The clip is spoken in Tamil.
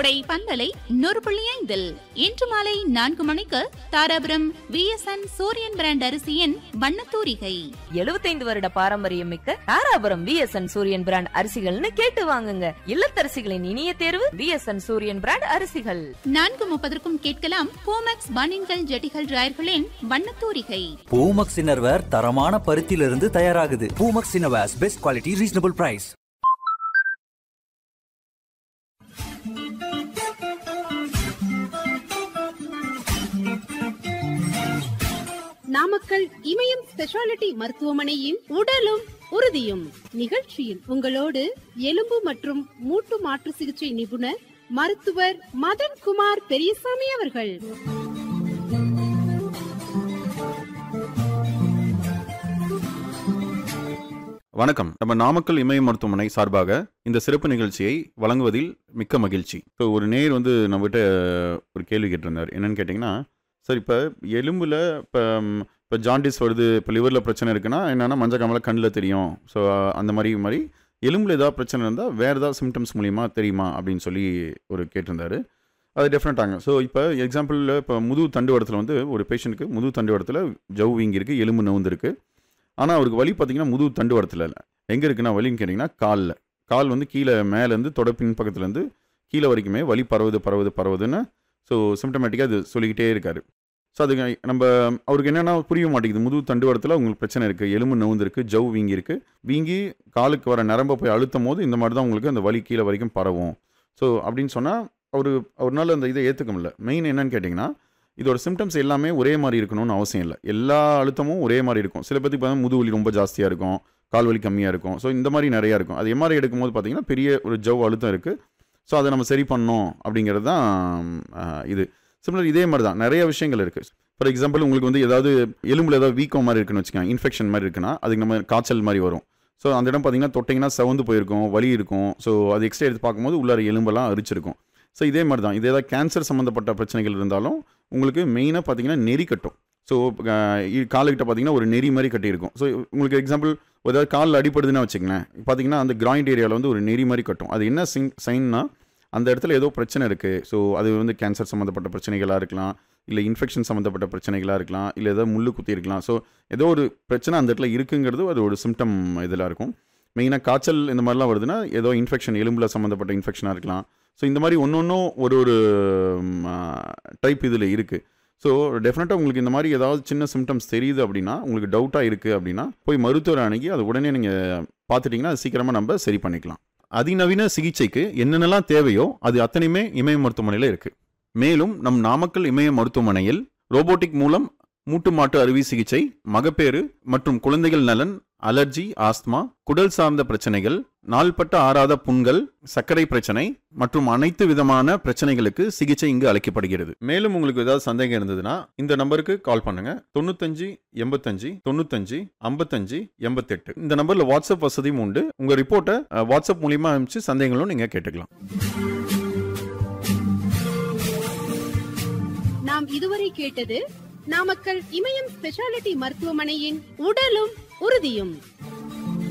கோடை பண்பலை நூறு புள்ளி ஐந்தில் இன்று மாலை நான்கு மணிக்கு தாராபுரம் விஎஸ்என் சூரியன் பிராண்ட் அரிசியின் வண்ணத்தூரிகை எழுபத்தைந்து வருட பாரம்பரியம் மிக்க தாராபுரம் விஎஸ்என் சூரியன் பிராண்ட் அரிசிகள்னு கேட்டு வாங்குங்க இல்லத்தரசிகளின் இனிய தேர்வு விஎஸ்என் சூரியன் பிராண்ட் அரிசிகள் நான்கு முப்பதற்கும் கேட்கலாம் போமக்ஸ் பனின்கள் ஜெட்டிகள் டிராயர்களின் வண்ணத்தூரிகை பூமக்ஸ் இன்னர்வேர் தரமான பருத்தியிலிருந்து தயாராகுது Poomax innerwears best quality reasonable price Namakkal Imayam speciality மருத்துவமனையின் உடலும் உறுதியும் நிகழ்ச்சியில் உங்களோடு எலும்பு மற்றும் மூட்டு மாற்று சிகிச்சை நிபுணர் மருத்துவர் மதன் குமார் பெரியசாமி அவர்கள் வணக்கம் நம்ம நாமக்கல் இமய மருத்துவமனை சார்பாக இந்த சிறப்பு நிகழ்ச்சியை வழங்குவதில் மிக்க மகிழ்ச்சி ஸோ ஒரு நேர் வந்து நம்மகிட்ட ஒரு கேள்வி கேட்டிருந்தார் என்னன்னு கேட்டிங்கன்னா சார் இப்போ எலும்பில் இப்போ இப்போ ஜாண்டிஸ் வருது இப்போ லிவரில் பிரச்சனை இருக்குன்னா என்னென்னா மஞ்சள் காமலை கண்ணில் தெரியும் ஸோ அந்த மாதிரி மாதிரி எலும்பில் ஏதாவது பிரச்சனை இருந்தால் வேறு ஏதாவது சிம்டம்ஸ் மூலிமா தெரியுமா அப்படின்னு சொல்லி ஒரு கேட்டிருந்தாரு அது டெஃபினட்டாங்க ஸோ இப்போ எக்ஸாம்பிளில் இப்போ முதுகு தண்டுவடத்தில் வந்து ஒரு பேஷண்ட்டுக்கு முதுகு தண்டுவடத்தில் ஜவ் வீங்கி இருக்குது எலும்பு நவுந்து இருக்குது ஆனால் அவருக்கு வலி பார்த்தீங்கன்னா முதுகு தண்டுவடத்தில் இல்லை எங்கே இருக்குன்னா வலின்னு கேட்டிங்கன்னா காலில் கால் வந்து கீழே மேலேருந்து தொட பின் பக்கத்துலேருந்து கீழே வரைக்குமே வலி பரவுது பரவுது பரவுதுன்னு ஸோ சிம்டமேட்டிக்காக அது சொல்லிக்கிட்டே இருக்காரு ஸோ அதுக்கு நம்ம அவருக்கு என்னென்னா புரிய மாட்டேங்குது முதுகு தண்டுவடத்தில் உங்களுக்கு பிரச்சனை இருக்குது எலும்பு நவுந்திருக்கு ஜவ் வீங்கி இருக்குது வீங்கி காலுக்கு வர நரம்பை போய் அழுத்தும் போது இந்த மாதிரி தான் உங்களுக்கு அந்த வலி கீழே வரைக்கும் பரவும் ஸோ அப்படின்னு சொன்னால் அவர் அவரால் அந்த இதை ஏற்றுக்க முடியல மெயின் என்னன்னு கேட்டிங்கன்னா இதோட சிம்டம்ஸ் எல்லாமே ஒரே மாதிரி இருக்கணும்னு அவசியம் இல்லை எல்லா அழுத்தமும் ஒரே மாதிரி இருக்கும் சில பேருக்கு பார்த்தா முதுகு வலி ரொம்ப ஜாஸ்தியாக இருக்கும் கால் வலி கம்மியாக இருக்கும் ஸோ இந்த மாதிரி நிறையா இருக்கும் அது எம்ஆர்ஐ எடுக்கும்போது பார்த்தீங்கன்னா பெரிய ஒரு ஜவ் அழுத்தம் இருக்குது ஸோ அதை நம்ம சரி பண்ணோம் அப்படிங்கிறது தான் ஆஹ், இது சிமிலர் இதே மாதிரி தான் நிறைய விஷயங்கள் இருக்குது ஃபார் எக்ஸாம்பிள் உங்களுக்கு வந்து ஏதாவது எலும்பில் ஏதாவது வீக்கம் மாதிரி இருக்குன்னு வச்சுக்கோங்க இன்ஃபெக்ஷன் மாதிரி இருக்குன்னா அதுக்கு நம்ம காய்ச்சல் மாதிரி வரும் ஸோ அந்த இடம் பார்த்தீங்கன்னா தொட்டிங்கன்னா செவந்து போயிருக்கும் வலி இருக்கும் ஸோ அது எக்ஸ்ட்ரா எடுத்து பார்க்கும்போது உள்ளார எலும்பெல்லாம் அரிச்சிருக்கும் ஸோ இதே மாதிரி தான் இது ஏதாவது கேன்சர் சம்மந்தப்பட்ட பிரச்சனைகள் இருந்தாலும் உங்களுக்கு மெயினாக பார்த்தீங்கன்னா நெறி கட்டும் ஸோ காலுக்கிட்ட பார்த்தீங்கன்னா ஒரு நெறி மாதிரி கட்டியிருக்கும் ஸோ உங்களுக்கு எக்ஸாம்பிள் ஏதாவது காலில் அடிப்படுதுன்னா வச்சுக்கங்களேன் பார்த்தீங்கன்னா அந்த கிராயிண்ட் ஏரியாவில் வந்து ஒரு நெறி மாதிரி கட்டும் அது என்ன சிங் சைன்னா அந்த இடத்துல ஏதோ பிரச்சனை இருக்குது ஸோ அது வந்து கேன்சர் சம்மந்தப்பட்ட பிரச்சனைகளாக இருக்கலாம் இல்லை இன்ஃபெக்ஷன் சம்மந்தப்பட்ட பிரச்சனைகளாக இருக்கலாம் இல்லை ஏதோ முள்ளு குத்தி இருக்கலாம் ஸோ ஏதோ ஒரு பிரச்சனை அந்த இடத்துல இருக்குங்கிறது அது ஒரு சிம்டம் இதெல்லாம் இருக்கும் மெயினாக காய்ச்சல் இந்த மாதிரிலாம் வருதுன்னா ஏதோ இன்ஃபெக்ஷன் எலும்பில் சம்மந்தப்பட்ட இன்ஃபெக்ஷனாக இருக்கலாம் ஸோ இந்த மாதிரி ஒன்று ஒன்றும் ஒரு ஒரு டைப் இதில் இருக்குது ஸோ டெஃபினட்டாக உங்களுக்கு இந்த மாதிரி ஏதாவது சின்ன சிம்டம்ஸ் தெரியுது அப்படின்னா உங்களுக்கு டவுட்டாக இருக்குது அப்படின்னா போய் மருத்துவர் அணுகி அது உடனே நீங்கள் பார்த்துட்டிங்கன்னா அது சீக்கிரமாக நம்ம சரி பண்ணிக்கலாம் அதிநவீன சிகிச்சைக்கு என்னென்னலாம் தேவையோ அது அத்தனையுமே இமய மருத்துவமனையில் இருக்குது மேலும் நம் நாமக்கல் இமய மருத்துவமனையில் ரோபோட்டிக் மூலம் மூட்டு மாட்டு அறுவை சிகிச்சை மகப்பேறு மற்றும் குழந்தைகள் நலன் அலர்ஜி ஆஸ்துமா குடல் சார்ந்த பிரச்சனைகள் நாள்பட்ட ஆறாத புண்கள் சர்க்கரை பிரச்சனை மற்றும் அனைத்து விதமான பிரச்சனைகளுக்கு சிகிச்சை இங்கு அளிக்கப்படுகிறது மேலும் உங்களுக்கு ஏதாவது சந்தேகம் இருந்ததுன்னா இந்த நம்பருக்கு கால் பண்ணுங்க தொண்ணூத்தஞ்சு எண்பத்தஞ்சு தொண்ணூத்தஞ்சு ஐம்பத்தஞ்சு எண்பத்தெட்டு இந்த நம்பர்ல வாட்ஸ்அப் வசதியும் உண்டு உங்க ரிப்போர்ட்டை அஹ், வாட்ஸ்அப் மூலியமா அனுப்பிச்சு சந்தேகங்களும் நீங்க கேட்டுக்கலாம் நாம் இதுவரை கேட்டது நாமக்கல் இமயம் ஸ்பெஷாலிட்டி மருத்துவமனையின் உடலும் உறுதியும்